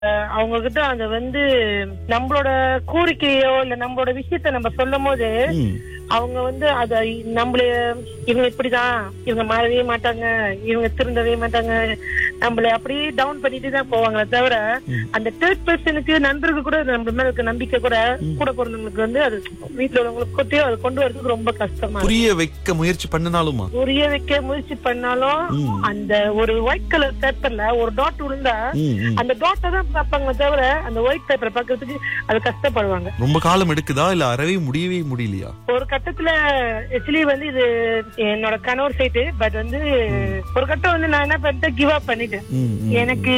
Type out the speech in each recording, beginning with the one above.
அவங்க கிட்ட அந்த வந்து நம்மளோட கோரிக்கையோ இல்ல நம்மளோட விஷயத்த நம்ம சொல்லும் போது ம். அவங்க வந்து அத நம்மள இவங்க இப்படிதான் இவங்க மாறவே மாட்டாங்க இவங்க திருந்தவே மாட்டாங்க நம்மள அப்படியே டவுன் பண்ணிட்டு தான் போவாங்களே தவிர அந்த தேர்ட் பர்சனுக்கு நண்பருக்கு கூட நம்ம மேல இருக்க நம்பிக்கை கூட கூட பிறந்தவங்களுக்கு வந்து அது வீட்டுல உள்ளவங்களுக்கு கொட்டியோ அதை கொண்டு வரதுக்கு ரொம்ப கஷ்டமா இருக்கு. புரிய வைக்க முயற்சி பண்ணினாலுமா புரிய வைக்க முயற்சி பண்ணாலும் ம். அந்த ஒரு ஒயிட் கலர் பேப்பர்ல ஒரு டாட் விழுந்தா ம், ம். அந்த டாட்டை தான் பார்ப்பாங்க தவிர அந்த ஒயிட் பேப்பரை பார்க்கறதுக்கு அது கஷ்டப்படுவாங்க ரொம்ப காலம் எடுக்குதா இல்ல அறவே முடியவே முடியலையா ஒரு கட்டத்துல ஆக்சுவலி வந்து இது என்னோட கணவர் சைட்டு பட் வந்து ஒரு கட்டம் வந்து நான் என்ன பண்ணிட்டேன் கிவ் அப் பண்ணிட்டேன் ம், ம். எனக்கு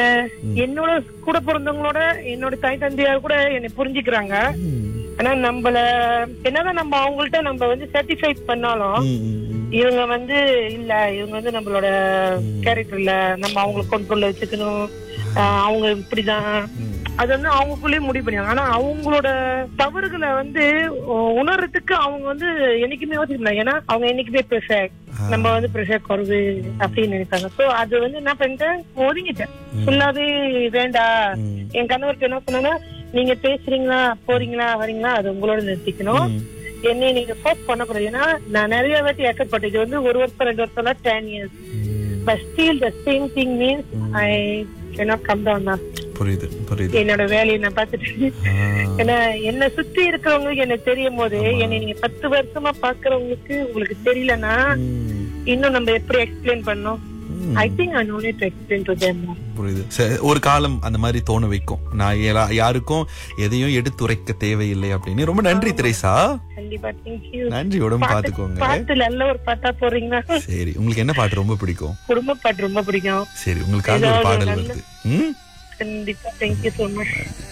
என்னோட கூட பிறந்தவங்களோட என்னோட தாய் தந்தையார் கூட என்னை புரிஞ்சுக்கிறாங்க ம். ஆனா நம்மள என்னதான் நம்ம அவங்கள்ட்ட நம்ம வந்து சர்டிஃபை பண்ணாலும் ம், ம், ம். இவங்க வந்து இல்ல இவங்க வந்து நம்மளோட கேரக்டர் இல்ல நம்ம அவங்களை கண்ட்ரோல்ல வச்சுக்கணும் ஆஹ் அவங்க இப்படிதான் அது வந்து அவங்களுக்குள்ளேயே முடிவு பண்ணிடுவாங்க ஆனா அவங்களோட தவறுகளை வந்து உ- உணர்றதுக்கு அவங்க வந்து என்னைக்குமே யோசிக்கலாம் ஏன்னா அவங்க என்னைக்குமே பெர்ஃபெக்ட் நம்ம வந்து ப்ரெஷர் குறைவு அப்படின்னு நினைப்பாங்க சோ அது வந்து என்ன பண்ணிட்டேன் ஒதுங்கிட்டேன் ஃபுல்லாவே வேண்டாம் ம். என் கணவருக்கு என்ன சொன்னா நீங்க பேசுறீங்களா போறீங்களா வரீங்களா அது உங்களோட நிறுத்திக்கணும் ம். என்னை நீங்க ஃபோர்ஸ் பண்ணக்கூடாது ஏன்னா நான் நிறைய வாட்டி எஃபர்ட் பண்ணேன் இது வந்து ஒரு வருஷம் ரெண்டு வருஷம் ten years but still the same thing means I cannot come down தான் புரியுது புரியுது என்னோட வேலையை நான் பார்த்துட்டு ஆ. ஏன்னா என்ன சுத்தி இருக்கிறவங்களுக்கு என்ன தெரியும் போது என்னை நீங்க பத்து வருஷமா பாக்குறவங்களுக்கு உங்களுக்கு தெரியலன்னா ம். இன்னும் நம்ம எப்படி எக்ஸ்பிளைன் பண்ணோம் ம். I think I know to explain to them புரியுது சரி, ஒரு காலம் அந்த மாதிரி தோண வைக்கும் நான் எல்லா- யாருக்கும் எதையும் எடுத்துரைக்க தேவையில்லை அப்படின்னு ரொம்ப நன்றி திரேசா கண்டிப்பா தேங்க்யூ நன்றி உடம்பு பாத்துக்கோங்க பாட்டு நல்ல ஒரு பாட்டா போறீங்களா சரி உங்களுக்கு என்ன பாட்டு ரொம்ப பிடிக்கும் குடும்ப பாட்டு ரொம்ப பிடிக்கும் சரி உங்களுக்காக ஒரு ஏதாவது பாடல் நல்ல- வருது ம் கண்டிப்பா தேங்க்யூ சோ மச்